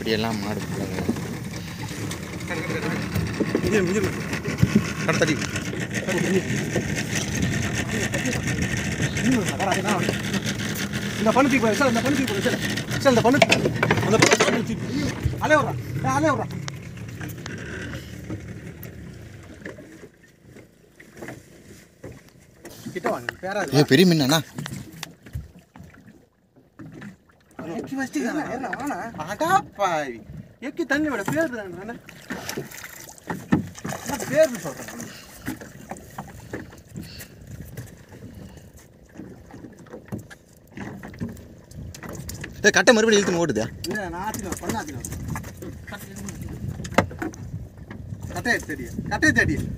இப்படியெல்லாம் மாடு பிள்ளைங்க கடத்தடி இந்த பண்ணு தூக்கி போடு சார் இந்த பண்ணு தூக்கி போடு சார் சார் இந்த பண்ணு அந்த பண்ணு தூக்கி அலே விட்றா ஏ அலே விட்றா கிட்ட வாங்க பேராது ஏ பெரிய மீன் எக்கி வச்சிட்டு ஏறா வாணா அடாப்பாவி எக்கி தண்ணி விட பேர் தானே என்ன பேர் சொல்றேன் ஏ கட்டை மறுபடியும் இழுத்து ஓடுதா இல்ல நான் ஆத்தினோம் பண்ண ஆத்தினோம் கட்டையை தெரியும் கட்டையை தெரியும்